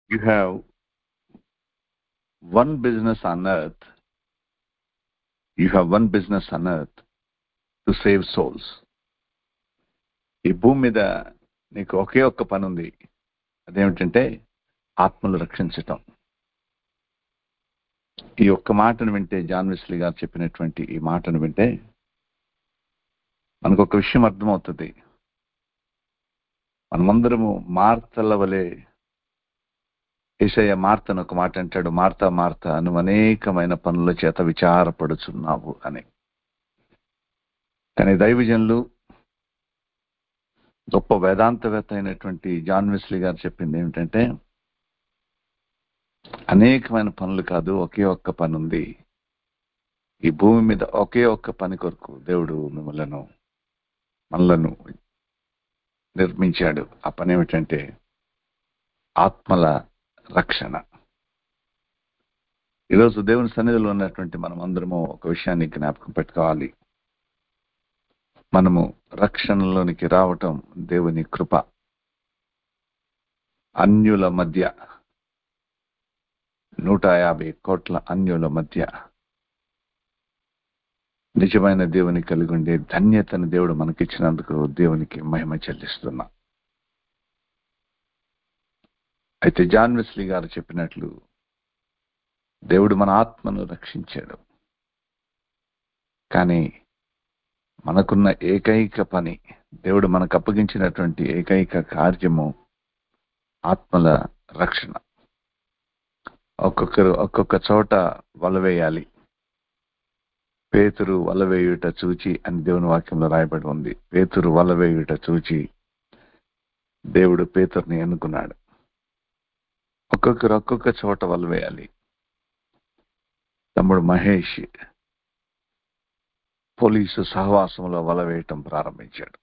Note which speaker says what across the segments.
Speaker 1: you have one business on earth you have one business on earth to save souls ఈ భూమి మీద నీకు ఒకే ఒక్క పని ఉంది అదేమిటంటే ఆత్మలు రక్షించటం ఈ ఒక్క మాటను వింటే జాన్ వెస్లీ గారు చెప్పినటువంటి ఈ మాటను వింటే మనకు ఒక విషయం అర్థమవుతుంది మనమందరము మార్తల వలె ఏసయ్య మార్తను ఒక మాట అంటాడు మార్తా మార్తా నువ్వు అనేకమైన పనుల చేత విచారపడుచున్నావు అని కానీ దైవజనులు గొప్ప వేదాంతవేత్త అయినటువంటి జాన్ వెస్లీ గారు చెప్పింది ఏమిటంటే అనేకమైన పనులు కాదు ఒకే ఒక్క పని ఉంది ఈ భూమి మీద ఒకే ఒక్క పని కొరకు దేవుడు మిమ్మల్ని మనలను నిర్మించాడు ఆ పని ఏమిటంటే ఆత్మల రక్షణ ఈరోజు దేవుని సన్నిధిలో ఉన్నటువంటి మనం అందరము ఒక విషయాన్ని జ్ఞాపకం పెట్టుకోవాలి మనము రక్షణలోనికి రావటం దేవుని కృప అన్యుల మధ్య నూట యాభై కోట్ల అన్యుల మధ్య నిజమైన దేవుని కలిగి ఉండే ధన్యతను దేవుడు మనకిచ్చినందుకు దేవునికి మహిమ చెల్లిస్తున్నా అయితే జాన్ వెస్లీ గారు చెప్పినట్లు దేవుడు మన ఆత్మను రక్షించాడు కానీ మనకున్న ఏకైక పని దేవుడు మనకు అప్పగించినటువంటి ఏకైక కార్యము ఆత్మల రక్షణ ఒక్కొక్కరు ఒక్కొక్క చోట వలవేయాలి పేతురు వలవేయుట చూచి అని దేవుని వాక్యంలో రాయబడి ఉంది పేతురు వలవేయుట చూచి దేవుడు పేతుర్ని ఎన్నుకున్నాడు ఒక్కొక్కరు ఒక్కొక్క చోట వలవేయాలి తమ్ముడు మహేష్ పోలీసు సహవాసంలో వలవేయటం ప్రారంభించాడు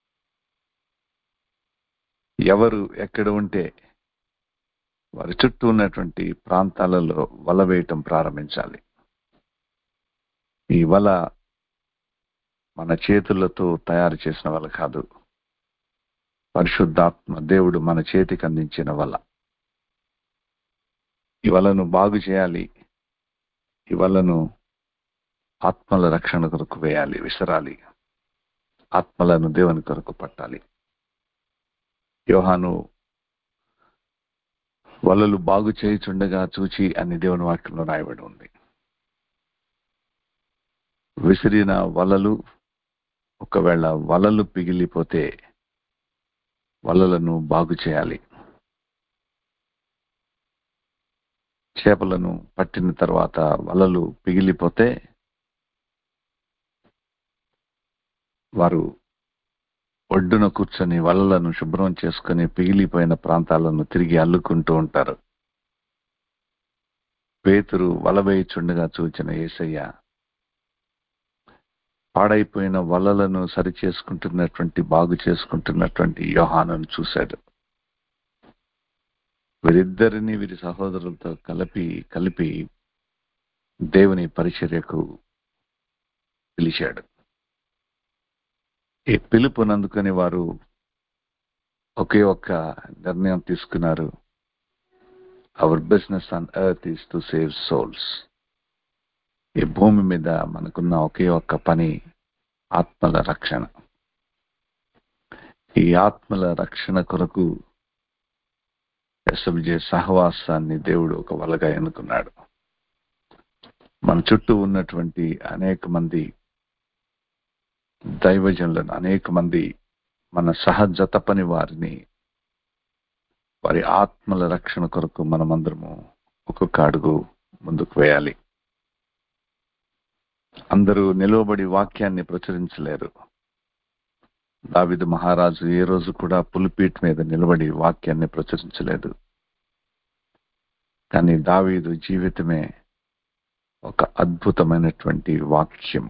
Speaker 1: ఎవరు ఎక్కడ ఉంటే వారి చుట్టూ ఉన్నటువంటి ప్రాంతాలలో వల వేయటం ప్రారంభించాలి ఈ వల మన చేతులతో తయారు చేసిన వల కాదు పరిశుద్ధాత్మ దేవుడు మన చేతికి అందించిన వల ఈ వలను బాగు చేయాలి ఈ వలను ఆత్మల రక్షణ కొరకు వేయాలి విసరాలి ఆత్మలను దేవుని కొరకు పట్టాలి యోహాను వలలు బాగు చేయుచుండగా చూచి అని దేవుని వాక్యంలో రాయబడి ఉంది విసిరిన వలలు ఒకవేళ వలలు పిగిలిపోతే వలలను బాగు చేయాలి చేపలను పట్టిన తర్వాత వలలు పిగిలిపోతే వారు ఒడ్డున కూర్చొని వలలను శుభ్రం చేసుకుని పిగిలిపోయిన ప్రాంతాలను తిరిగి అల్లుకుంటూ ఉంటారు పేతురు వలవేయుచుండగా చూచిన ఏసయ్య పాడైపోయిన వలలను సరి చేసుకుంటున్నటువంటి బాగు చేసుకుంటున్నటువంటి యోహాను చూశాడు వీరిద్దరిని వీరి సహోదరులతో కలిపి కలిపి దేవుని పరిచర్యకు పిలిచాడు ఈ పిలుపునందుకని వారు ఒకే ఒక్క నిర్ణయం తీసుకున్నారు our business on earth is to save souls ఈ భూమి మీద మనకున్న ఒకే ఒక్క పని ఆత్మల రక్షణ ఈ ఆత్మల రక్షణ కొరకు ఎస్ఎంజే సహవాసాన్ని దేవుడు ఒక వలగా ఎన్నుకున్నాడు మన చుట్టూ ఉన్నటువంటి అనేక మంది దైవజనులను అనేక మంది మన సహజత పని వారిని వారి ఆత్మల రక్షణ కొరకు మనమందరము ఒక్కొక్క అడుగు ముందుకు వేయాలి అందరూ నిలవబడి వాక్యాన్ని ప్రచురించలేరు దావిదు మహారాజు ఏ రోజు కూడా పులిపీట్ మీద నిలబడి వాక్యాన్ని ప్రచురించలేదు కానీ దావీదు జీవితమే ఒక అద్భుతమైనటువంటి వాక్యము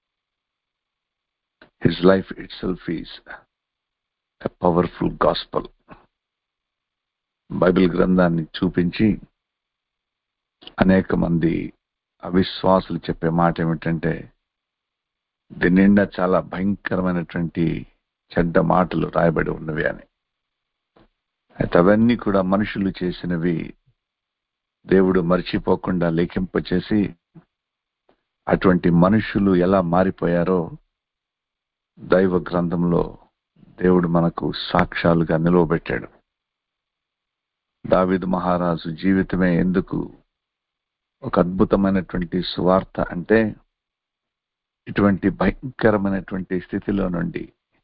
Speaker 1: his life itself is a powerful gospel Bible గ్రంథాన్ని చూపించి అనేక మంది అవిశ్వాసులు చెప్పే మాట ఏమిటంటే దీని నిండా చాలా భయంకరమైనటువంటి చెడ్డ మాటలు రాయబడి ఉన్నవి అని అయితే అవన్నీ కూడా మనుషులు చేసినవి దేవుడు మర్చిపోకుండా లెక్కింపచేసి అటువంటి మనుషులు ఎలా మారిపోయారో దైవ గ్రంథంలో దేవుడు మనకు సాక్ష్యాలుగా నిలవబెట్టాడు దావిద్ మహారాజు జీవితమే ఎందుకు ఒక అద్భుతమైనటువంటి సువార్త అంటే ఇటువంటి భయంకరమైనటువంటి స్థితిలో నుండి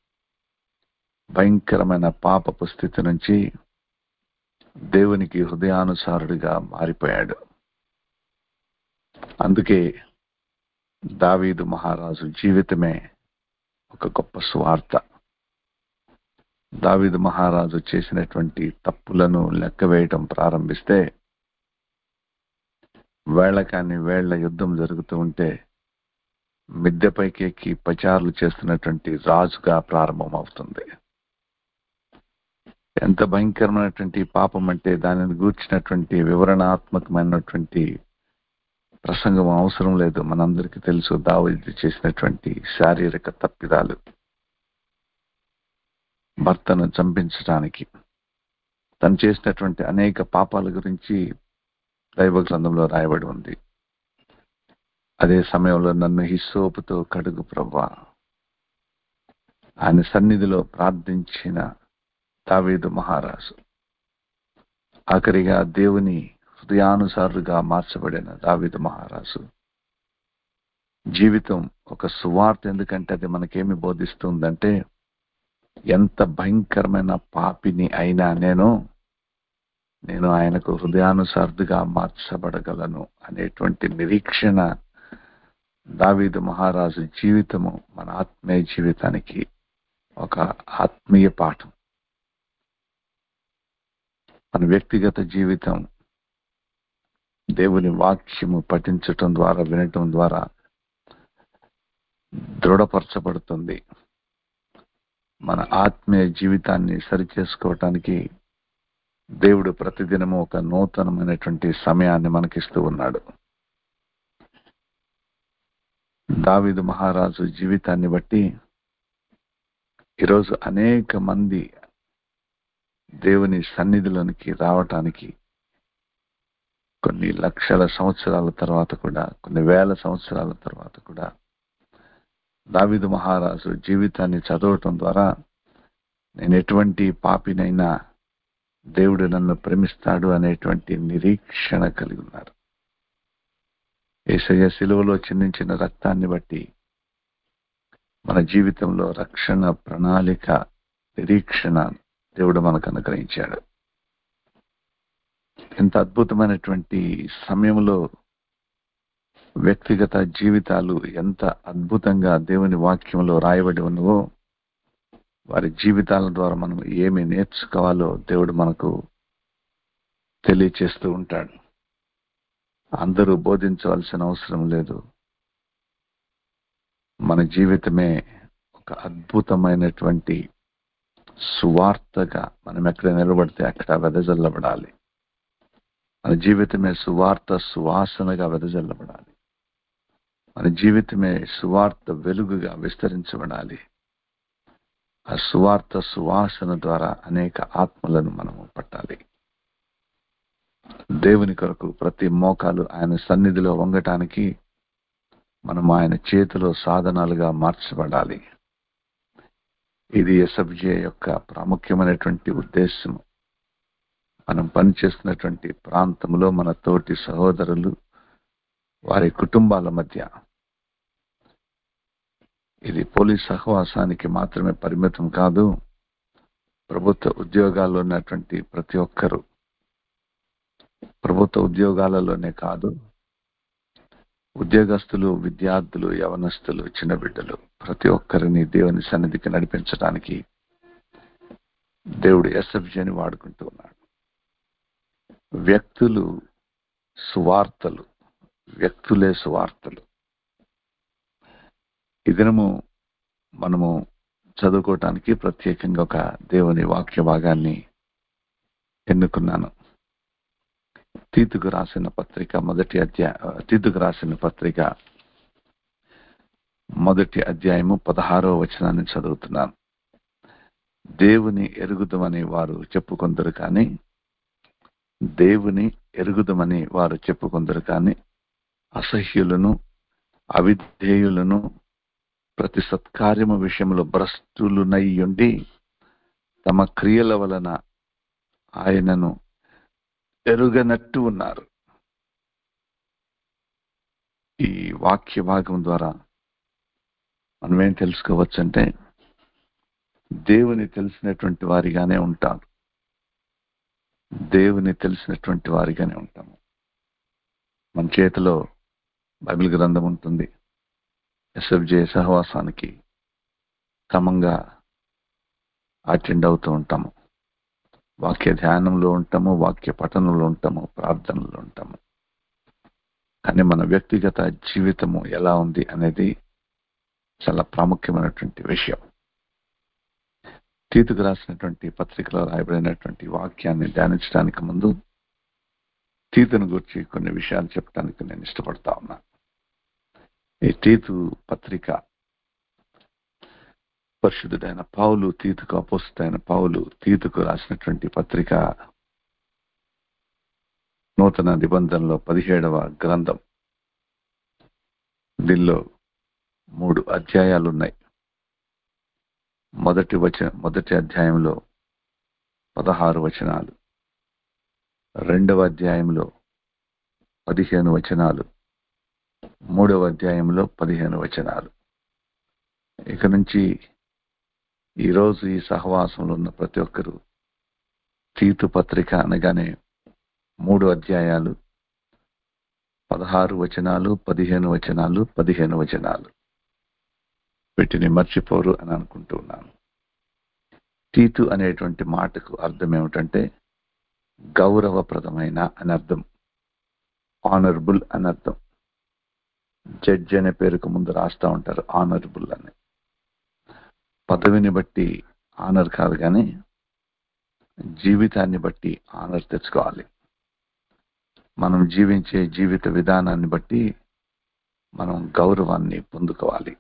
Speaker 1: భయంకరమైన పాపపు స్థితి నుంచి దేవునికి హృదయానుసారుడిగా మారిపోయాడు అందుకే దావీదు మహారాజు జీవితమే ఒక గొప్ప స్వార్థ దావీదు మహారాజు చేసినటువంటి తప్పులను లెక్క వేయటం ప్రారంభిస్తే వేళ్ల కాని వేళ్ల యుద్ధం జరుగుతూ ఉంటే మిద్దెపైకి ఎక్కి పచారులు చేస్తున్నటువంటి రాజుగా ప్రారంభమవుతుంది ఎంత భయంకరమైనటువంటి పాపం అంటే దానిని గూర్చినటువంటి వివరణాత్మకమైనటువంటి ప్రసంగం అవసరం లేదు మనందరికీ తెలుసు దావీదు చేసినటువంటి శారీరక తప్పిదాలు భర్తను చంపించడానికి తను చేసినటువంటి అనేక పాపాల గురించి దైవ గ్రంథంలో రాయబడి ఉంది అదే సమయంలో నన్ను హిస్సోపుతో కడుగు ప్రవ్వా ఆయన సన్నిధిలో ప్రార్థించిన దావీదు మహారాజు ఆఖరిగా దేవుని హృదయానుసారుగా మార్చబడిన దావీదు మహారాజు జీవితం ఒక సువార్త ఎందుకంటే అది మనకేమి బోధిస్తుందంటే ఎంత భయంకరమైన పాపిని అయినా నేను నేను ఆయనకు హృదయానుసారుగా మార్చబడగలను అనేటువంటి నిరీక్షణ దావీదు మహారాజు జీవితము మన ఆత్మీయ జీవితానికి ఒక ఆత్మీయ పాఠం మన వ్యక్తిగత జీవితం దేవుని వాక్యము పఠించటం ద్వారా వినటం ద్వారా దృఢపరచబడుతుంది మన ఆత్మీయ జీవితాన్ని సరిచేసుకోవటానికి దేవుడు ప్రతిదినము ఒక నూతనమైనటువంటి సమయాన్ని మనకిస్తూ ఉన్నాడు దావిదు మహారాజు జీవితాన్ని బట్టి ఈరోజు అనేక మంది దేవుని సన్నిధిలోనికి రావటానికి కొన్ని లక్షల సంవత్సరాల తర్వాత కూడా కొన్ని వేల సంవత్సరాల తర్వాత కూడా దావిదు మహారాజు జీవితాన్ని చదవటం ద్వారా నేను ఎటువంటి పాపినైనా దేవుడు నన్ను ప్రేమిస్తాడు అనేటువంటి నిరీక్షణ కలిగి ఉన్నారు ఏసయ్య శిలువలో చిందించిన రక్తాన్ని బట్టి మన జీవితంలో రక్షణ ప్రణాళిక నిరీక్షణ దేవుడు మనకు అనుగ్రహించాడు ఎంత అద్భుతమైనటువంటి సమయంలో వ్యక్తిగత జీవితాలు ఎంత అద్భుతంగా దేవుని వాక్యంలో రాయబడి ఉన్నవో వారి జీవితాల ద్వారా మనం ఏమి నేర్చుకోవాలో దేవుడు మనకు తెలియచేస్తూ ఉంటాడు అందరూ బోధించవలసిన అవసరం లేదు మన జీవితమే ఒక అద్భుతమైనటువంటి సువార్తగా మనం ఎక్కడ నిలబడితే అక్కడ వెదజల్లబడాలి మన జీవితమే సువార్త సువాసనగా వెదజల్లబడాలి మన జీవితమే సువార్త వెలుగుగా విస్తరించబడాలి ఆ సువార్త సువాసన ద్వారా అనేక ఆత్మలను మనము పట్టాలి దేవుని కొరకు ప్రతి మోకాలు ఆయన సన్నిధిలో వంగటానికి మనం ఆయన చేతిలో సాధనాలుగా మార్చబడాలి ఇది ఎస్ఎఫ్జే యొక్క ప్రాముఖ్యమైనటువంటి ఉద్దేశం మనం పనిచేస్తున్నటువంటి ప్రాంతంలో మన తోటి సహోదరులు వారి కుటుంబాల మధ్య ఇది పోలీస్ సహవాసానికి మాత్రమే పరిమితం కాదు ప్రభుత్వ ఉద్యోగాల్లో ఉన్నటువంటి ప్రతి ఒక్కరూ ప్రభుత్వ ఉద్యోగాలలోనే కాదు ఉద్యోగస్తులు విద్యార్థులు యవనస్తులు చిన్న బిడ్డలు ప్రతి ఒక్కరిని దేవుని సన్నిధికి నడిపించడానికి దేవుడు ఎస్ఎఫ్జని వాడుకుంటూ ఉన్నాడు వ్యక్తులు సువార్తలు వ్యక్తులే సువార్తలు ఈ దినము మనము చదువుకోవటానికి ప్రత్యేకంగా ఒక దేవుని వాక్య భాగాన్ని ఎన్నుకున్నాను తీతుకు రాసిన పత్రిక మొదటి అధ్యాయ తీతుకు రాసిన పత్రిక మొదటి అధ్యాయము పదహారో వచనాన్ని చదువుతున్నాను దేవుని ఎరుగుదమని వారు చెప్పుకొందరు కానీ దేవుని ఎరుగుదమని వారు చెప్పుకొందరు కానీ అసహ్యులను అవిధేయులను ప్రతి సత్కార్యము విషయంలో భ్రష్టులునయ్యుండి తమ క్రియల వలన ఆయనను ఎరుగనట్టు ఉన్నారు ఈ వాక్య భాగం ద్వారా మనం ఏం తెలుసుకోవచ్చంటే దేవుని తెలిసినటువంటి వారిగానే ఉంటారు దేవుని తెలిసినటువంటి వారిగానే ఉంటాము మన చేతిలో బైబిల్ గ్రంథం ఉంటుంది ఎస్ఎఫ్జే సహవాసానికి క్రమంగా అటెండ్ అవుతూ ఉంటాము వాక్య ధ్యానంలో ఉంటాము వాక్య పఠనంలో ఉంటాము ప్రార్థనలో ఉంటాము కానీ మన వ్యక్తిగత జీవితము ఎలా ఉంది అనేది చాలా ప్రాముఖ్యమైనటువంటి విషయం తీతుకు రాసినటువంటి పత్రికలో రాయబడినటువంటి వాక్యాన్ని ధ్యానించడానికి ముందు తీతును గురించి కొన్ని విషయాలు చెప్పడానికి నేను ఇష్టపడతా ఉన్నా ఈ తీతు పత్రిక పరిశుద్ధుడైన పావులు తీతుకు అపోస్తుడైన పావులు తీతుకు రాసినటువంటి పత్రిక నూతన నిబంధనలో పదిహేడవ గ్రంథం దీనిలో మూడు అధ్యాయాలు ఉన్నాయి మొదటి వచన మొదటి అధ్యాయంలో పదహారు వచనాలు రెండవ అధ్యాయంలో పదిహేను వచనాలు మూడవ అధ్యాయంలో పదిహేను వచనాలు ఇక నుంచి ఈరోజు ఈ సహవాసంలో ఉన్న ప్రతి ఒక్కరూ తీతు పత్రిక అనగానే మూడు అధ్యాయాలు పదహారు వచనాలు పదిహేను వచనాలు పదిహేను వచనాలు వీటిని మర్చిపోరు అని అనుకుంటూ ఉన్నాను తీతు అనేటువంటి మాటకు అర్థం ఏమిటంటే గౌరవప్రదమైన అని అర్థం ఆనరబుల్ అని అర్థం జడ్జ్ అనే పేరుకు ముందు రాస్తా ఉంటారు ఆనరబుల్ అని పదవిని బట్టి ఆనర్ కాదు కానీ జీవితాన్ని బట్టి ఆనర్ తెచ్చుకోవాలి మనం జీవించే జీవిత విధానాన్ని బట్టి మనం గౌరవాన్ని పొందుకోవాలి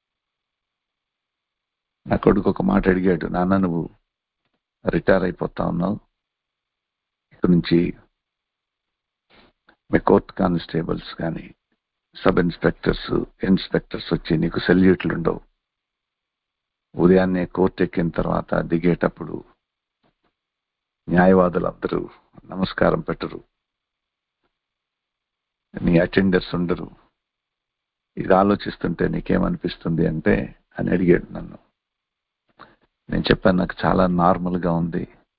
Speaker 1: నా కొడుకు ఒక మాట అడిగాడు నాన్న నువ్వు రిటైర్ అయిపోతా ఉన్నావు ఇక్కడి నుంచి మీ కోర్ట్ కానిస్టేబుల్స్ కానీ సబ్ ఇన్స్పెక్టర్స్ ఇన్స్పెక్టర్స్ వచ్చి నీకు సెల్యూట్లు ఉండవు ఉదయాన్నే కోర్టు ఎక్కిన తర్వాత దిగేటప్పుడు న్యాయవాదులు అందరూ నమస్కారం పెట్టరు నీ అటెండర్స్ ఉండరు ఇది ఆలోచిస్తుంటే నీకేమనిపిస్తుంది అంటే అని అడిగాడు నన్ను నేను చెప్పాను నాకు చాలా నార్మల్గా ఉంది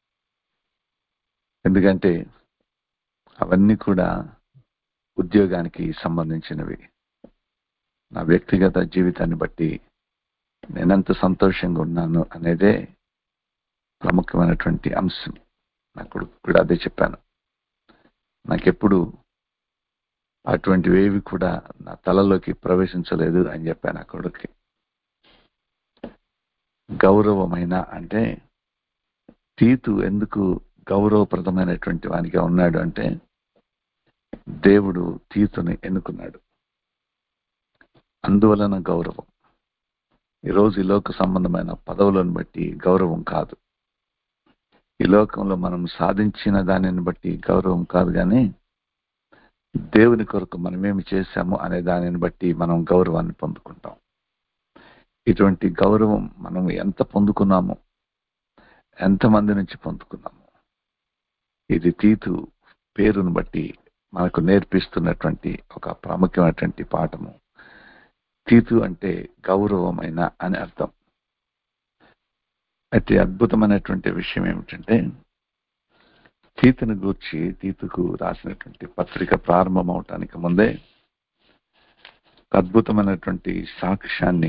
Speaker 1: ఎందుకంటే అవన్నీ కూడా ఉద్యోగానికి సంబంధించినవి నా వ్యక్తిగత జీవితాన్ని బట్టి నేనెంత సంతోషంగా ఉన్నాను అనేదే ప్రముఖమైనటువంటి అంశం నా కొడుకు కూడా అదే చెప్పాను నాకెప్పుడు అటువంటివేవి కూడా నా తలలోకి ప్రవేశించలేదు అని చెప్పాను ఆ కొడుక్కి గౌరవమైన అంటే తీతు ఎందుకు గౌరవప్రదమైనటువంటి వానిగా ఉన్నాడు అంటే దేవుడు తీతుని ఎన్నుకున్నాడు అందువలన గౌరవం ఈరోజు ఈ లోక సంబంధమైన పదవులను బట్టి గౌరవం కాదు ఈ లోకంలో మనం సాధించిన దానిని బట్టి గౌరవం కాదు కానీ దేవుని కొరకు మనం ఏమి చేశాము అనే దానిని బట్టి మనం గౌరవాన్ని పొందుకుంటాం ఇటువంటి గౌరవం మనం ఎంత పొందుకున్నాము ఎంతమంది నుంచి పొందుకున్నాము ఇది తీతు పేరును బట్టి మనకు నేర్పిస్తున్నటువంటి ఒక ప్రాముఖ్యమైనటువంటి పాఠము తీతు అంటే గౌరవమైన అని అర్థం అయితే అద్భుతమైనటువంటి విషయం ఏమిటంటే తీతును గూర్చి తీతుకు రాసినటువంటి పత్రిక ప్రారంభం అవటానికి ముందే అద్భుతమైనటువంటి సాక్ష్యాన్ని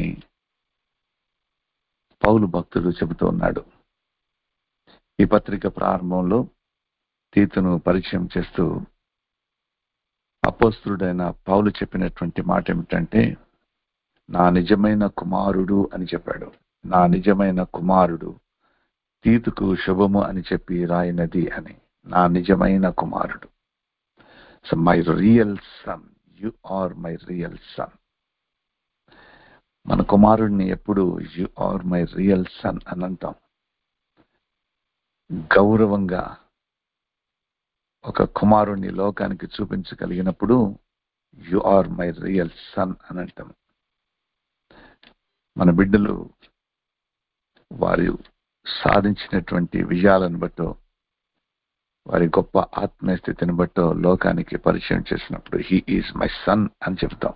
Speaker 1: పౌలు భక్తుడు చెబుతూ ఉన్నాడు ఈ పత్రిక ప్రారంభంలో తీతును పరిచయం చేస్తూ అపోస్తుడైన పౌలు చెప్పినటువంటి మాట ఏమిటంటే నా నిజమైన కుమారుడు అని చెప్పాడు నా నిజమైన కుమారుడు తీతుకు శుభము అని చెప్పి రాయినది అని నా నిజమైన కుమారుడు so my real son you are my real son మన కుమారుడిని ఎప్పుడు you are my real son అని అంటాం గౌరవంగా ఒక కుమారుణ్ణి లోకానికి చూపించగలిగినప్పుడు you are my real son అని అంటాం మన బిడ్డలు వారు సాధించినటువంటి విజయాలను బట్టో వారి గొప్ప ఆత్మీయ స్థితిని బట్టో లోకానికి పరిచయం చేసినప్పుడు హీ ఈజ్ మై సన్ అని చెప్తాం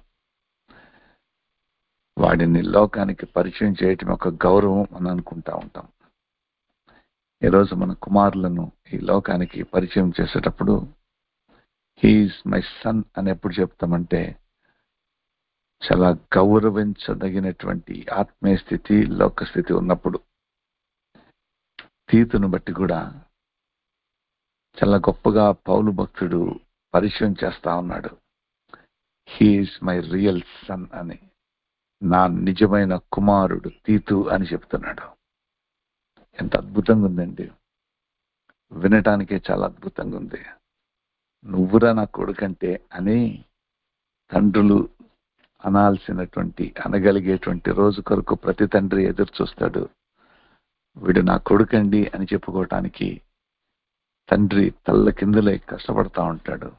Speaker 1: వాడిని లోకానికి పరిచయం చేయటం ఒక గౌరవం అని అనుకుంటా ఉంటాం ఈరోజు మన కుమారులను ఈ లోకానికి పరిచయం చేసేటప్పుడు హీఈస్ మై సన్ అని ఎప్పుడు చెప్తామంటే చాలా గౌరవించదగినటువంటి ఆత్మీయ స్థితి లోక స్థితి ఉన్నప్పుడు తీతును బట్టి కూడా చాలా గొప్పగా పౌలు భక్తుడు పరిచయం చేస్తా ఉన్నాడు హీఈస్ మై రియల్ సన్ అని నా నిజమైన కుమారుడు తీతు అని చెప్తున్నాడు ఎంత అద్భుతంగా ఉందండి వినటానికే చాలా అద్భుతంగా ఉంది నువ్వురా నా కొడుకంటే అని తండ్రులు అనాల్సినటువంటి అనగలిగేటువంటి రోజు కొరకు ప్రతి తండ్రి ఎదురు చూస్తాడు వీడు నా కొడుకండి అని చెప్పుకోవటానికి తండ్రి తల్ల కిందులై కష్టపడతా ఉంటాడు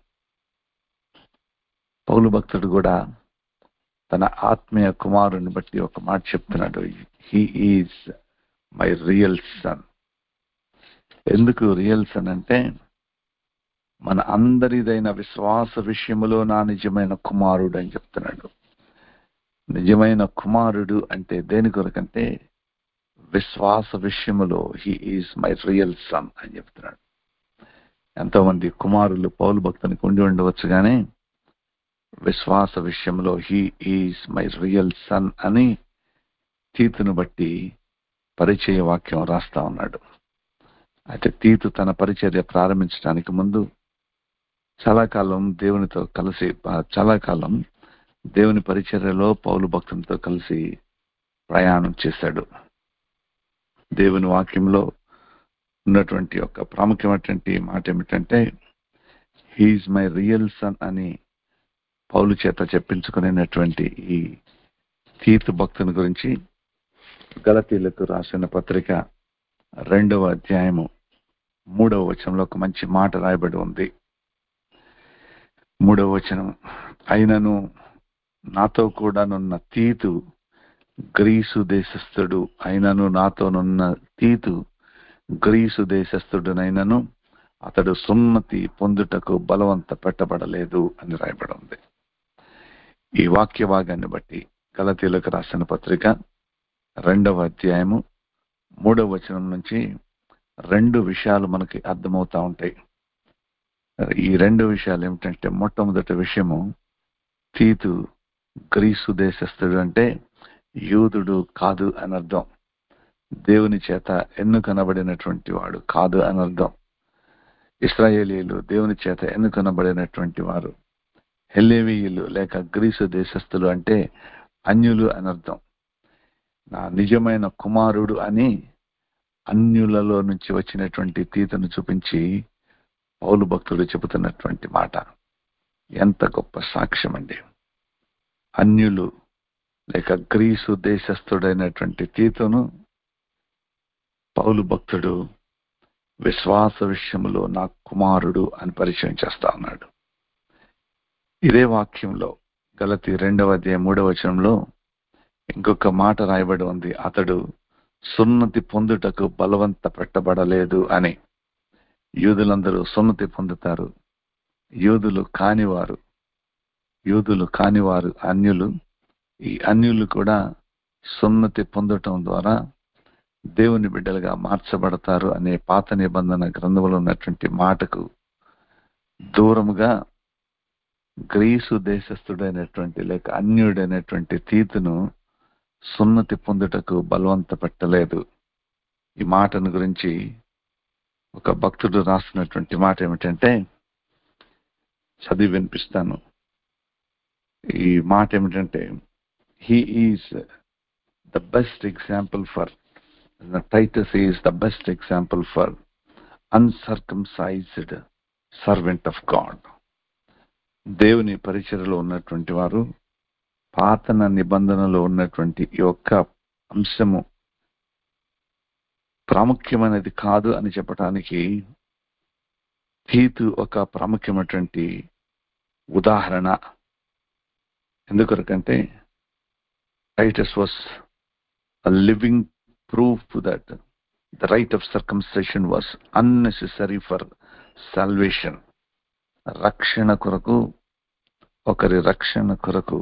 Speaker 1: పౌలు భక్తుడు కూడా తన ఆత్మీయ కుమారుని బట్టి ఒక మాట చెప్తున్నాడు he is my real son ఎందుకు రియల్ సన్ అంటే మన అందరిదైన విశ్వాస విషయములో నా నిజమైన కుమారుడు అని చెప్తున్నాడు నిజమైన కుమారుడు అంటే దేని కొరకంటే విశ్వాస విషయములో he is my real son అని చెప్తున్నాడు ఎంతో మంది కుమారులు పౌలు భక్తునికి ఉండి ఉండవచ్చు కానీ విశ్వాస విషయంలో he is my real son అని తీతును బట్టి పరిచయ వాక్యం రాస్తా ఉన్నాడు అయితే తీతు తన పరిచర్య ప్రారంభించడానికి ముందు చాలా కాలం దేవునితో కలిసి చాలా కాలం దేవుని పరిచర్యలో పౌలు భక్తులతో కలిసి ప్రయాణం చేశాడు దేవుని వాక్యంలో ఉన్నటువంటి ఒక ప్రాముఖ్యమైనటువంటి మాట ఏమిటంటే హీఈస్ మై రియల్ సన్ అని పౌలు చేత చెప్పించుకునేటువంటి ఈ తీర్థ భక్తుని గురించి గలతీలకు రాసిన పత్రిక రెండవ అధ్యాయము మూడవ వచనంలో ఒక మంచి మాట రాయబడి ఉంది మూడవ వచనం అయినను నాతో కూడానున్న తీతు గ్రీసు దేశస్థుడు అయినను నాతోనున్న తీతు గ్రీసు దేశస్థుడునైనను అతడు సున్నతి పొందుటకు బలవంత పెట్టబడలేదు అని రాయబడి ఉంది ఈ వాక్య భాగాన్ని బట్టి గలతీలకు రాసిన పత్రిక రెండవ అధ్యాయము మూడవ వచనం నుంచి రెండు విషయాలు మనకి అర్థమవుతా ఉంటాయి ఈ రెండు విషయాలు ఏమిటంటే మొట్టమొదటి విషయము తీతు గ్రీసు దేశస్థుడు అంటే యూదుడు కాదు అని అర్థం దేవుని చేత ఎన్నుకనబడినటువంటి వాడు కాదు అని అర్థం ఇస్రాయేలీలు దేవుని చేత ఎన్నుకనబడినటువంటి వారు హెల్లేవీయులు లేక గ్రీసు దేశస్థులు అంటే అన్యులు అని అర్థం నా నిజమైన కుమారుడు అని అన్యులలో నుంచి వచ్చినటువంటి తీతను చూపించి పౌలు భక్తుడు చెబుతున్నటువంటి మాట ఎంత గొప్ప సాక్ష్యం అండి అన్యులు లేక గ్రీసు దేశస్థుడైనటువంటి తీతును పౌలు భక్తుడు విశ్వాస విషయంలో నా కుమారుడు అని పరిచయం చేస్తా ఉన్నాడు ఇదే వాక్యంలో గలతి రెండవ అధ్యాయం మూడవ వచనంలో ఇంకొక మాట రాయబడి ఉంది అతడు సున్నతి పొందుటకు బలవంత పెట్టబడలేదు అని యూదులందరూ సున్నతి పొందుతారు యూదులు కానివారు యూదులు కానివారు అన్యులు ఈ అన్యులు కూడా సున్నతి పొందటం ద్వారా దేవుని బిడ్డలుగా మార్చబడతారు అనే పాత నిబంధన గ్రంథంలో ఉన్నటువంటి మాటకు దూరముగా గ్రీసు దేశస్థుడైనటువంటి లేక అన్యుడైనటువంటి తీతును సున్నతి పొందుటకు బలవంత పెట్టలేదు ఈ మాటను గురించి ఒక భక్తుడు రాస్తున్నటువంటి మాట ఏమిటంటే చదివి వినిపిస్తాను ఈ మాట ఏమిటంటే he is the best example for Titus is the best example for uncircumcised servant of God దేవుని పరిచయలో ఉన్నటువంటి వారు పాతన నిబంధనలో ఉన్నటువంటి ఈ ఒక్క అంశము ప్రాముఖ్యమైనది కాదు అని చెప్పడానికి తీతు ఒక ప్రాముఖ్యమైనటువంటి ఉదాహరణ ఎందుకొరకంటే Titus was a living proof that the rite of circumcision was unnecessary for salvation రక్షణ కొరకు ఒకరి రక్షణ కొరకు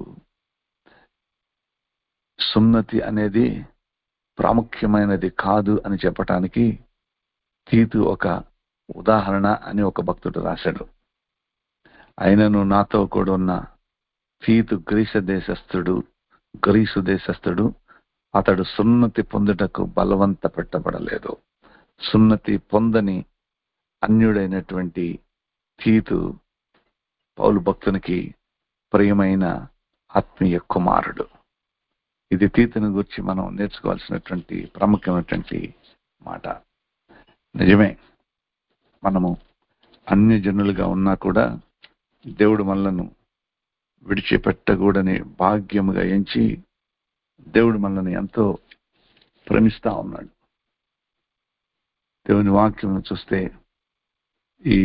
Speaker 1: సున్నతి అనేది ప్రాముఖ్యమైనది కాదు అని చెప్పటానికి తీతు ఒక ఉదాహరణ అని ఒక భక్తుడు రాశాడు అయినను నాతో కూడా ఉన్న తీతు గ్రీస దేశస్థుడు గ్రీసు దేశస్థుడు అతడు సున్నతి పొందుటకు బలవంత పెట్టబడలేదు సున్నతి పొందని అన్యుడైనటువంటి తీతు పౌలు భక్తునికి ప్రియమైన ఆత్మీయ కుమారుడు ఇది తీతుని గురించి మనం నేర్చుకోవాల్సినటువంటి ప్రాముఖ్యమైనటువంటి మాట నిజమే మనము అన్య జనులుగా ఉన్నా కూడా దేవుడు మనలను విడిచిపెట్టకూడని భాగ్యముగా ఎంచి దేవుడు మనల్ని ఎంతో ప్రేమిస్తా ఉన్నాడు దేవుని వాక్యం చూస్తే ఈ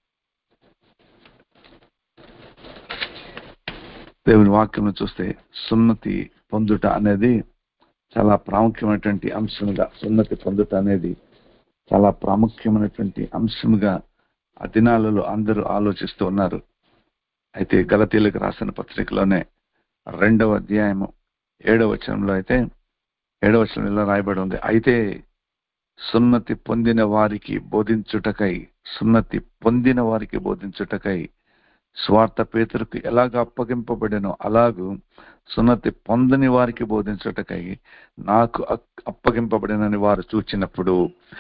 Speaker 1: దేవుని వాక్యం చూస్తే సున్నతి పొందుట అనేది చాలా ప్రాముఖ్యమైనటువంటి అంశంగా సున్నతి పొందుట అనేది చాలా ప్రాముఖ్యమైనటువంటి అంశంగా ఆ దినాలలో అందరూ ఆలోచిస్తూ ఉన్నారు అయితే గలతీలకు రాసిన పత్రికలోనే రెండవ అధ్యాయము ఏడవ వచనంలో అయితే ఏడవ వచనం ఇలా రాయబడి ఉంది అయితే సున్నతి పొందిన వారికి బోధించుటకై సున్నతి పొందిన వారికి బోధించుటకై స్వార్థ పేతులకు ఎలాగ అప్పగింపబడినో అలాగూ సున్నతి పొందని వారికి బోధించుటకై నాకు అప్పగింపబడినని వారు చూచినప్పుడు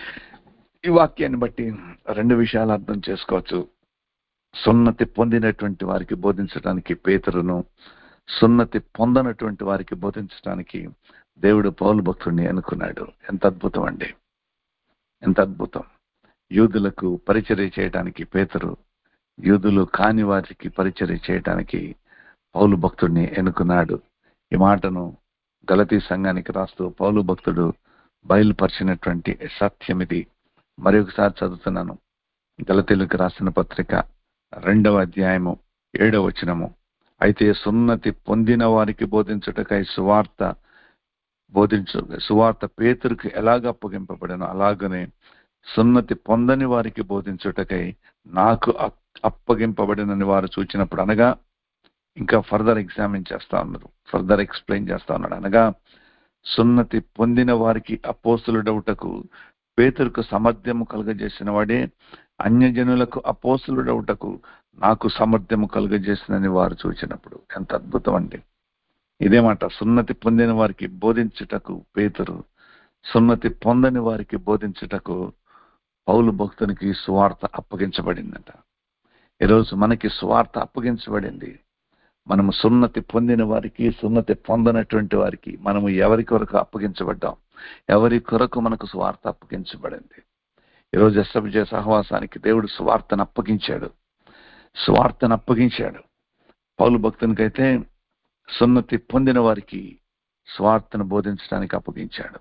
Speaker 1: ఈ వాక్యాన్ని బట్టి రెండు విషయాలు అర్థం చేసుకోవచ్చు సున్నతి పొందినటువంటి వారికి బోధించడానికి పేతురును సున్నతి పొందనటువంటి వారికి బోధించడానికి దేవుడు పౌలు భక్తుడిని అనుకున్నాడు ఎంత అద్భుతం అండి ఎంత అద్భుతం యూదులకు పరిచర్య చేయడానికి పేతురు యూదులు కాని వారికి పరిచర్య చేయడానికి పౌలు భక్తుడిని ఎన్నుకున్నాడు ఈ మాటను గలతీ సంఘానికి రాస్తూ పౌలు భక్తుడు బయలుపరిచినటువంటి సత్యం ఇది మరి ఒకసారి చదువుతున్నాను గలతీలకు రాసిన పత్రిక రెండవ అధ్యాయము ఏడవ వచనము అయితే సున్నతి పొందిన వారికి బోధించుటకై సువార్త బోధించు సువార్త పేతురికి ఎలాగ అప్పగింపబడినో అలాగనే సున్నతి పొందని వారికి బోధించుటకై నాకు అప్పగింపబడినని వారు చూచినప్పుడు అనగా ఇంకా ఫర్దర్ ఎగ్జామిన్ చేస్తా ఉన్నారు ఫర్దర్ ఎక్స్ప్లెయిన్ చేస్తా ఉన్నాడు అనగా సున్నతి పొందిన వారికి అపోసులుడవుటకు పేతురుకు సమర్థ్యము కలుగజేసిన వాడే అన్యజనులకు అపోసులుడవుటకు నాకు సమర్థ్యము కలుగజేసినని వారు చూచినప్పుడు ఎంత అద్భుతం అండి ఇదే మాట సున్నతి పొందిన వారికి బోధించుటకు పేతురు సున్నతి పొందని వారికి బోధించుటకు పౌలు భక్తునికి సువార్త అప్పగించబడిందట ఈరోజు మనకి సువార్త అప్పగించబడింది మనము సున్నతి పొందిన వారికి సున్నతి పొందనటువంటి వారికి మనము ఎవరి కొరకు అప్పగించబడ్డాం ఎవరి కొరకు మనకు సువార్త అప్పగించబడింది ఈరోజు ఎస్ఎఫ్జే సహవాసానికి దేవుడు సువార్తను అప్పగించాడు సువార్తను అప్పగించాడు పౌలు భక్తునికైతే సున్నతి పొందిన వారికి స్వార్థను బోధించడానికి అప్పగించాడు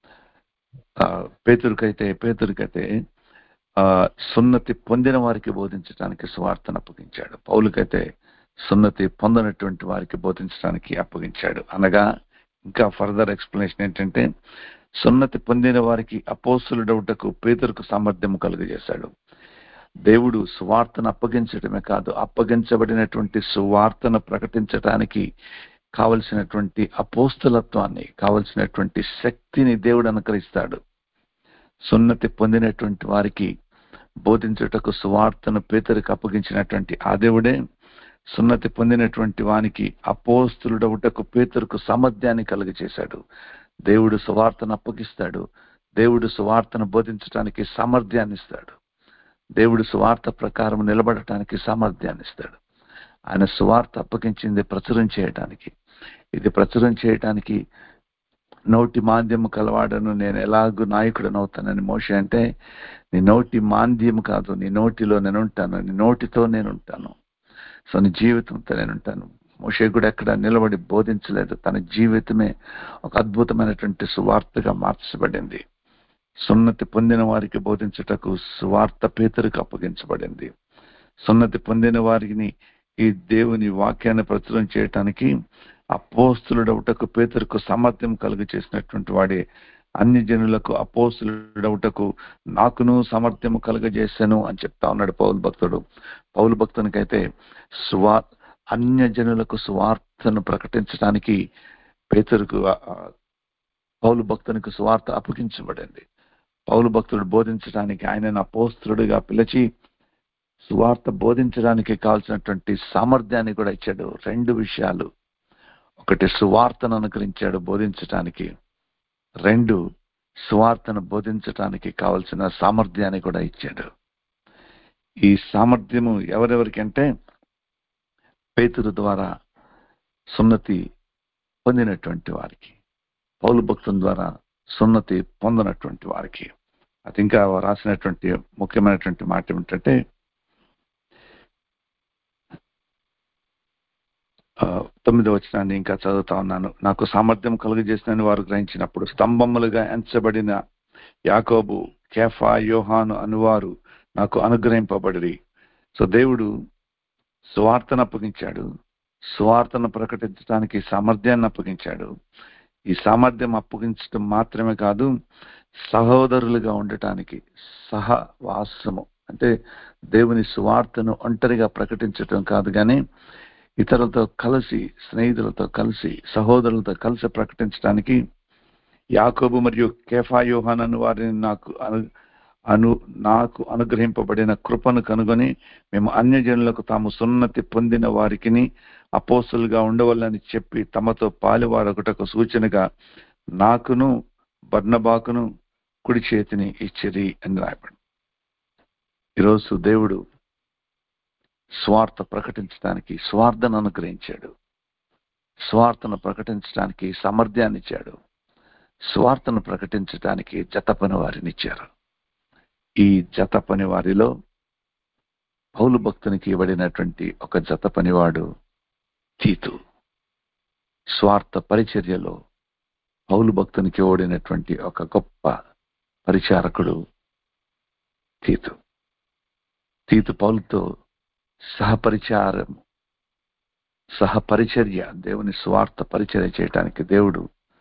Speaker 1: పేతురికైతే పేతురికైతే ఆ సున్నతి పొందిన వారికి బోధించడానికి స్వార్థను అప్పగించాడు పౌలుకైతే సున్నతి పొందనటువంటి వారికి బోధించడానికి అప్పగించాడు అనగా ఇంకా ఫర్దర్ ఎక్స్ప్లెనేషన్ ఏంటంటే సున్నతి పొందిన వారికి అపోసులుడవుటకు పేదలకు సామర్థ్యం కలుగజేశాడు దేవుడు సువార్తను అప్పగించడమే కాదు అప్పగించబడినటువంటి సువార్తను ప్రకటించడానికి కావలసినటువంటి అపోస్తులత్వాన్ని కావలసినటువంటి శక్తిని దేవుడు అనుకరిస్తాడు సున్నతి పొందినటువంటి వారికి బోధించుటకు సువార్తను పేదరికి అప్పగించినటువంటి ఆ దేవుడే సున్నతి పొందినటువంటి వానికి అపోస్తులుడవుటకు పేతురుకు సామర్థ్యాన్ని కలుగజేశాడు దేవుడు సువార్తను అప్పగిస్తాడు దేవుడు సువార్తను బోధించడానికి సామర్థ్యాన్ని ఇస్తాడు దేవుడు సువార్త ప్రకారం నిలబడటానికి సామర్థ్యాన్ని ఇస్తాడు ఆయన సువార్త అప్పగించింది ప్రచురం చేయటానికి ఇది ప్రచురం చేయటానికి నోటి మాంద్యము కలవాడను నేను ఎలాగూ నాయకుడను అవుతానని మోష అంటే నీ నోటి మాంద్యం కాదు నీ నోటిలో నేను ఉంటాను నీ నోటితో నేను ఉంటాను సో నీ జీవితంతో నేను ఉంటాను మోషే కూడా ఎక్కడ నిలబడి బోధించలేదు తన జీవితమే ఒక అద్భుతమైనటువంటి సువార్తగా మార్చబడింది సున్నతి పొందిన వారికి బోధించుటకు స్వార్థ పేతురికి అప్పగించబడింది సున్నతి పొందిన వారిని ఈ దేవుని వాక్యాన్ని ప్రచురం చేయటానికి అపోస్తులుడవుటకు పేతురుకు సామర్థ్యం కలుగు చేసినటువంటి వాడే అన్ని జనులకు అపోస్తులుడవుటకు నాకును సామర్థ్యము కలుగజేశాను అని చెప్తా ఉన్నాడు పౌలు భక్తుడు పౌలు భక్తునికైతే స్వా అన్య జనులకు స్వార్థను ప్రకటించడానికి పేతురుకు ఆ, ఆ, పౌలు భక్తునికి స్వార్థ అప్పగించబడింది పౌలు భక్తుడు బోధించడానికి ఆయనను అపోస్తులుడిగా పిలిచి సువార్త బోధించడానికి కావాల్సినటువంటి సామర్థ్యాన్ని కూడా ఇచ్చాడు రెండు విషయాలు ఒకటి సువార్తను అనుకరించాడు బోధించటానికి రెండు సువార్తను బోధించటానికి కావలసిన సామర్థ్యాన్ని కూడా ఇచ్చాడు ఈ సామర్థ్యము ఎవరెవరికి అంటే పేతురు ద్వారా సున్నతి పొందినటువంటి వారికి పౌలు భక్తుల ద్వారా సున్నతి పొందినటువంటి వారికి అది ఇంకా రాసినటువంటి ముఖ్యమైనటువంటి మాట ఏమిటంటే ఆ, తొమ్మిదో వచనాన్ని ఇంకా చదువుతా ఉన్నాను నాకు సామర్థ్యం కలుగజేసిన వారు గ్రహించినప్పుడు స్తంభములుగా ఎంచబడిన యాకోబు కేఫా యోహాను అనువారు నాకు అనుగ్రహింపబడి సో దేవుడు సువార్తను అప్పగించాడు సువార్తను ప్రకటించడానికి సామర్థ్యాన్ని అప్పగించాడు ఈ సామర్థ్యం అప్పగించడం మాత్రమే కాదు సహోదరులుగా ఉండటానికి సహవాసము అంటే దేవుని సువార్తను ఒంటరిగా ప్రకటించటం కాదు కానీ ఇతరులతో కలిసి స్నేహితులతో కలిసి సహోదరులతో కలిసి ప్రకటించడానికి యాకోబు మరియు కేఫా యోహాన్ అను వారిని నాకు అను అను నాకు అనుగ్రహింపబడిన కృపను కనుగొని మేము అన్యజనులకు తాము సున్నతి పొందిన వారికిని అపోస్తులుగా ఉండవల్లని చెప్పి తమతో పాలువారొకటకు సూచనగా నాకును బర్ణబాకును కుడి చేతిని ఇచ్చిరి అని రాయబడి ఈరోజు దేవుడు స్వార్థ ప్రకటించడానికి స్వార్థను అనుగ్రహించాడు స్వార్థను ప్రకటించడానికి సామర్థ్యాన్ని ఇచ్చాడు స్వార్థను ప్రకటించడానికి జత పని వారిని ఇచ్చారు ఈ జత పని వారిలో పౌలు భక్తునికి ఇవ్వడినటువంటి ఒక జత పనివాడు తీతు స్వార్థ పరిచర్యలో పౌలు భక్తునికి ఓడినటువంటి ఒక గొప్ప పరిచారకుడు తీతు తీతు పౌలుతో సహపరిచారం సహపరిచర్య దేవుని స్వార్థ పరిచర్య చేయటానికి దేవుడు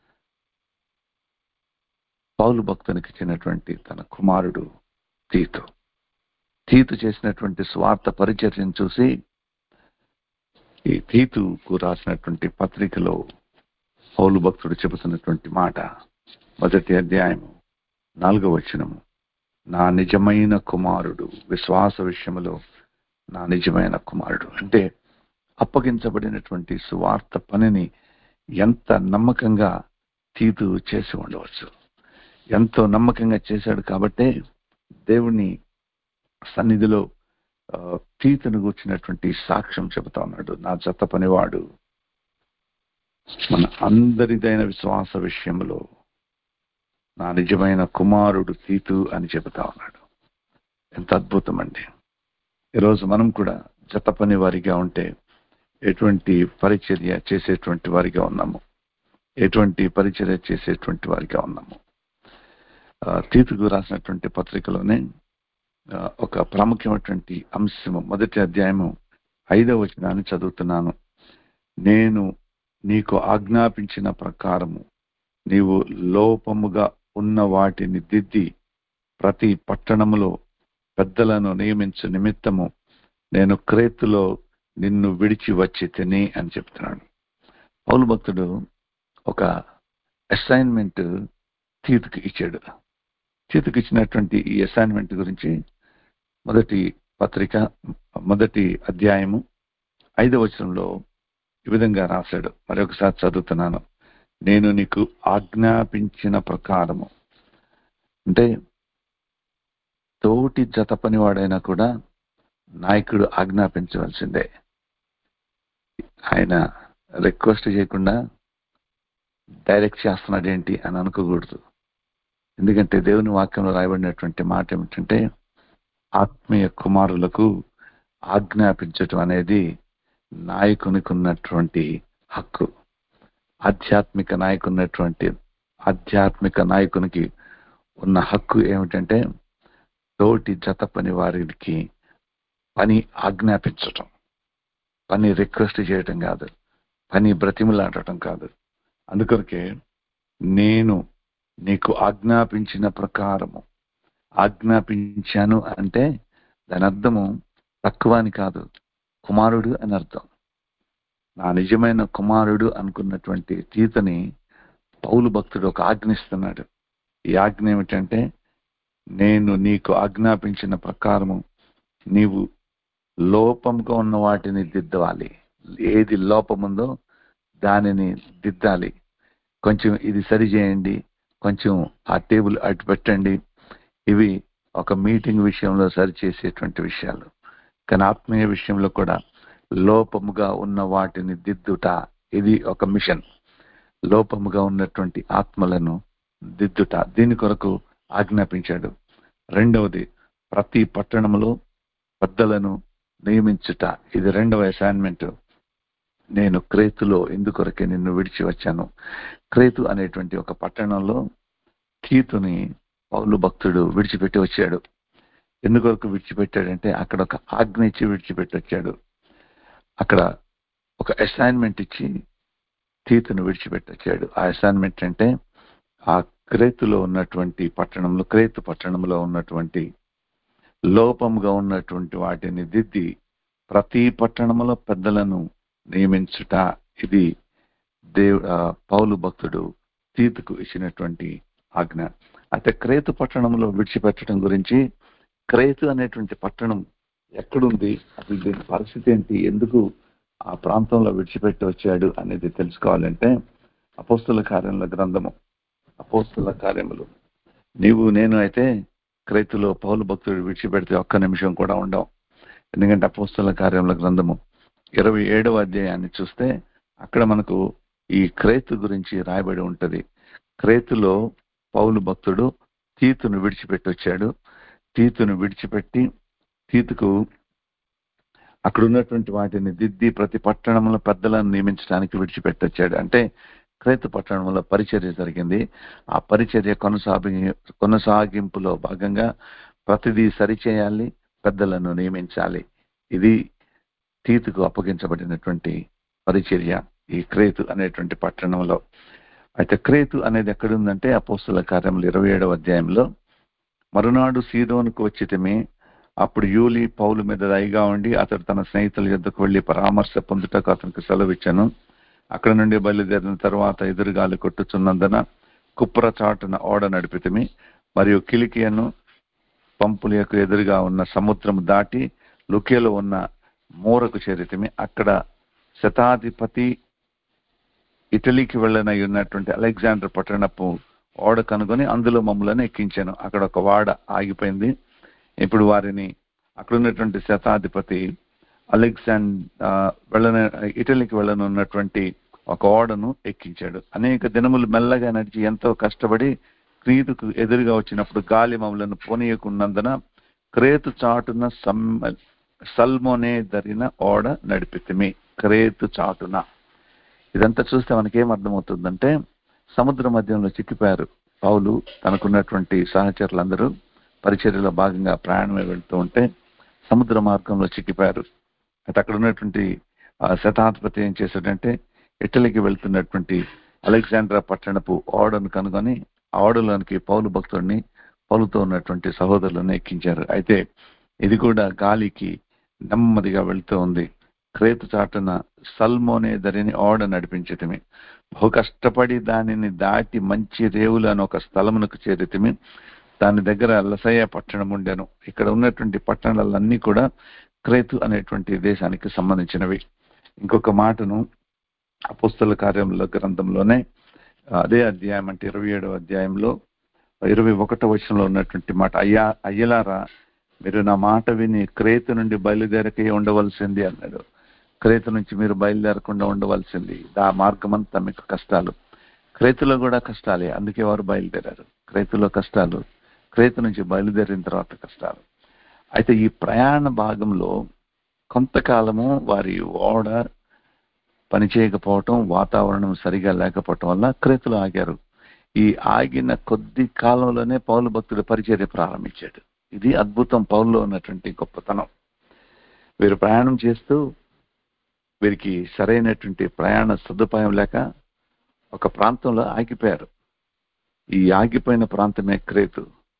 Speaker 1: పౌలు భక్తునికి ఇచ్చినటువంటి తన కుమారుడు తీతు తీతు చేసినటువంటి స్వార్థ పరిచర్యను చూసి ఈ తీతుకు రాసినటువంటి పత్రికలో పౌలు భక్తుడు చెబుతున్నటువంటి మాట మొదటి అధ్యాయము నాలుగవ వచనము నా నిజమైన కుమారుడు విశ్వాస విషయంలో నా నిజమైన కుమారుడు అంటే అప్పగించబడినటువంటి సువార్త పనిని ఎంత నమ్మకంగా తీతు చేసి ఉండవచ్చు ఎంతో నమ్మకంగా చేశాడు కాబట్టే దేవుని సన్నిధిలో ఆ, తీతును కూర్చున్నటువంటి సాక్ష్యం చెబుతా ఉన్నాడు నా జత పనివాడు మన అందరిదైన విశ్వాస విషయంలో నా నిజమైన కుమారుడు తీతు అని చెబుతా ఉన్నాడు ఎంత అద్భుతం అండి ఈరోజు మనం కూడా జత పని వారిగా ఉంటే ఎటువంటి పరిచర్య చేసేటువంటి వారిగా ఉన్నాము ఎటువంటి పరిచర్య చేసేటువంటి వారిగా ఉన్నాము ఆ, తీతుకు రాసినటువంటి పత్రికలోనే ఆ, ఒక ప్రాముఖ్యమైనటువంటి అంశము మొదటి అధ్యాయము ఐదవ వచనాన్ని చదువుతున్నాను నేను నీకు ఆజ్ఞాపించిన ప్రకారము నీవు లోపముగా ఉన్న వాటిని దిద్ది ప్రతి పట్టణములో పెద్దలను నియమించు నిమిత్తము నేను క్రేతులో నిన్ను విడిచి వచ్చి తిని అని చెప్తున్నాడు పౌలు భక్తుడు ఒక అసైన్మెంట్ తీతుకు ఇచ్చాడు తీతుకు ఇచ్చినటువంటి ఈ అసైన్మెంట్ గురించి మొదటి పత్రిక మొదటి అధ్యాయము ఐదవ వచనంలో ఈ విధంగా రాశాడు మరొకసారి చదువుతున్నాను నేను నీకు ఆజ్ఞాపించిన ప్రకారము అంటే తోటి జత పనివాడైనా కూడా నాయకుడు ఆజ్ఞాపించవలసిందే ఆయన రిక్వెస్ట్ చేయకుండా డైరెక్ట్ చేస్తున్నాడు ఏంటి అని అనుకోకూడదు ఎందుకంటే దేవుని వాక్యంలో రాయబడినటువంటి మాట ఏమిటంటే ఆత్మీయ కుమారులకు ఆజ్ఞాపించటం అనేది నాయకునికి ఉన్నటువంటి హక్కు ఆధ్యాత్మిక నాయకున్నటువంటి ఆధ్యాత్మిక నాయకునికి ఉన్న హక్కు ఏమిటంటే తోటి జత పని వారికి పని ఆజ్ఞాపించటం పని రిక్వెస్ట్ చేయటం కాదు పని బ్రతిమలాడటం కాదు అందుకొరకే నేను నీకు ఆజ్ఞాపించిన ప్రకారము ఆజ్ఞాపించాను అంటే దాని అర్థము తక్కువ అని కాదు కుమారుడు అని అర్థం నా నిజమైన కుమారుడు అనుకున్నటువంటి తీతని పౌలు భక్తుడు ఒక ఆజ్ఞిస్తున్నాడు ఈ ఆజ్ఞ ఏమిటంటే నేను నీకు ఆజ్ఞాపించిన ప్రకారము నీవు లోపంగా ఉన్న వాటిని దిద్దవాలి ఏది లోపముందో దానిని దిద్దాలి కొంచెం ఇది సరి చేయండి కొంచెం ఆ టేబుల్ అటు పెట్టండి ఇవి ఒక మీటింగ్ విషయంలో సరి చేసేటువంటి విషయాలు కానీ ఆత్మీయ విషయంలో కూడా లోపముగా ఉన్న వాటిని దిద్దుట ఇది ఒక మిషన్ లోపముగా ఉన్నటువంటి ఆత్మలను దిద్దుట దీని కొరకు ఆజ్ఞాపించాడు రెండవది ప్రతి పట్టణంలో పెద్దలను నియమించుట ఇది రెండవ అసైన్మెంట్ నేను క్రేతులో ఎందుకొరకే నిన్ను విడిచి వచ్చాను క్రేతు అనేటువంటి ఒక పట్టణంలో తీతుని పౌలు భక్తుడు విడిచిపెట్టి వచ్చాడు ఎందుకొరకు విడిచిపెట్టాడంటే అక్కడ ఒక ఆజ్ఞ ఇచ్చి విడిచిపెట్టి వచ్చాడు అక్కడ ఒక అసైన్మెంట్ ఇచ్చి తీతును విడిచిపెట్టి వచ్చాడు ఆ అసైన్మెంట్ అంటే ఆ క్రేతులో ఉన్నటువంటి పట్టణంలో క్రేతు పట్టణంలో ఉన్నటువంటి లోపంగా ఉన్నటువంటి వాటిని దిద్ది ప్రతి పట్టణంలో పెద్దలను నియమించుట ఇది దేవు ఆ, పౌలు భక్తుడు తీతుకు ఇచ్చినటువంటి ఆజ్ఞ అయితే క్రేతు పట్టణంలో విడిచిపెట్టడం గురించి క్రేతు అనేటువంటి పట్టణం ఎక్కడుంది అసలు దీని పరిస్థితి ఏంటి ఎందుకు ఆ ప్రాంతంలో విడిచిపెట్టి వచ్చాడు అనేది తెలుసుకోవాలంటే అపోస్తుల కార్యముల గ్రంథము అపోస్తుల కార్యములు నీవు నేను అయితే క్రైతులో పౌలు భక్తుడు విడిచిపెడితే ఒక్క నిమిషం కూడా ఉండవు ఎందుకంటే అపోస్తుల కార్యముల గ్రంథము ఇరవై ఏడవ అధ్యాయాన్ని చూస్తే అక్కడ మనకు ఈ క్రైతు గురించి రాయబడి ఉంటది క్రైతులో పౌలు భక్తుడు తీతును విడిచిపెట్టి వచ్చాడు తీతును విడిచిపెట్టి తీతుకు అక్కడ ఉన్నటువంటి వాటిని దిద్ది ప్రతి పట్టణంలో పెద్దలను నియమించడానికి విడిచిపెట్టొచ్చాడు అంటే క్రైతు పట్టణంలో పరిచర్య జరిగింది ఆ పరిచర్య కొనసాగి కొనసాగింపులో భాగంగా ప్రతిదీ సరిచేయాలి పెద్దలను నియమించాలి ఇది తీతుకు అప్పగించబడినటువంటి పరిచర్య ఈ క్రేతు అనేటువంటి పట్టణంలో అయితే క్రేతు అనేది ఎక్కడుందంటే అపోస్తుల కార్యములు ఇరవై ఏడవ అధ్యాయంలో మరునాడు సీదోనుకు వచ్చితమే అప్పుడు యూలి పౌలు మీద దయగా ఉండి అతడు తన స్నేహితుల యొద్దకు వెళ్లి పరామర్శ పొందుటకు అతనికి సెలవిచ్చాను అక్కడ నుండి బయలుదేరిన తర్వాత ఎదురుగాలి కొట్టుచున్నందున కుప్ర చాటున ఓడ నడిపితిమి మరియు కిలికియను పంపుల యొక్క ఎదురుగా ఉన్న సముద్రం దాటి లుకేలో ఉన్న మూరకు చేరితిమి అక్కడ శతాధిపతి ఇటలీకి వెళ్ళనై ఉన్నటువంటి అలెగ్జాండర్ పట్టణపు ఓడ కనుగొని అందులో మమ్మల్ని ఎక్కించాను అక్కడ ఒక వాడ ఆగిపోయింది ఇప్పుడు వారిని అక్కడ ఉన్నటువంటి శతాధిపతి అలెగ్జాండ్ ఆ, వెళ్ళన ఇటలీకి వెళ్ళనున్నటువంటి ఒక ఓడను ఎక్కించాడు అనేక దినములు మెల్లగా నడిచి ఎంతో కష్టపడి క్రీతుకు ఎదురుగా వచ్చినప్పుడు గాలి మమ్మలను పోనీయకున్నందున క్రేతు చాటున సమ్మ సల్మోనే ధరిన ఓడ నడిపితిమి క్రేతు చాటున ఇదంతా చూస్తే మనకేం అర్థమవుతుందంటే సముద్ర మధ్యంలో చిక్కిపోయారు పౌలు తనకున్నటువంటి సహచరులందరూ పరిచర్యలో భాగంగా ప్రయాణమై వెళ్తూ ఉంటే సముద్ర మార్గంలో చిక్కిపోయారు అయితే అక్కడ ఉన్నటువంటి ఆ శతాధిపతి ఏం చేశాడంటే ఇటలీకి వెళ్తున్నటువంటి అలెగ్జాండ్రా పట్టణపు ఓడను కనుగొని ఆ ఓడలోనికి పౌలు భక్తుడిని పౌలుతో ఉన్నటువంటి సహోదరులను ఎక్కించారు అయితే ఇది కూడా గాలికి నెమ్మదిగా వెళ్తూ ఉంది క్రేతు చాటున సల్మోనే ధరిని ఓడ నడిపించటమే బహు కష్టపడి దానిని దాటి మంచి రేవులు అని ఒక స్థలమునకు చేరితిమి దాని దగ్గర లసయ్య పట్టణం ఉండెను ఇక్కడ ఉన్నటువంటి పట్టణాలన్నీ కూడా క్రేతు అనేటువంటి దేశానికి సంబంధించినవి ఇంకొక మాటను అపుస్తల కార్యముల గ్రంథంలోనే అదే అధ్యాయం అంటే ఇరవై ఏడవ అధ్యాయంలో ఇరవై ఒకటో వచనంలో ఉన్నటువంటి మాట అయ్యా అయ్యలారా మీరు నా మాట విని క్రేతు నుండి బయలుదేరకే ఉండవలసింది అన్నాడు క్రేతు నుంచి మీరు బయలుదేరకుండా ఉండవలసింది ఆ మార్గం అంతా మీకు కష్టాలు క్రేతులో కూడా కష్టాలే అందుకే వారు బయలుదేరారు క్రేతులో కష్టాలు క్రేతు నుంచి బయలుదేరిన తర్వాత కష్టాలు అయితే ఈ ప్రయాణ భాగంలో కొంతకాలము వారి ఓడ పనిచేయకపోవటం వాతావరణం సరిగా లేకపోవటం వల్ల క్రేతులు ఆగారు ఈ ఆగిన కొద్ది కాలంలోనే పౌలు భక్తుడు పరిచర్య ప్రారంభించాడు ఇది అద్భుతం పౌల్లో ఉన్నటువంటి గొప్పతనం వీరు ప్రయాణం చేస్తూ వీరికి సరైనటువంటి ప్రయాణ సదుపాయం లేక ఒక ప్రాంతంలో ఆగిపోయారు ఈ ఆగిపోయిన ప్రాంతమే క్రేతు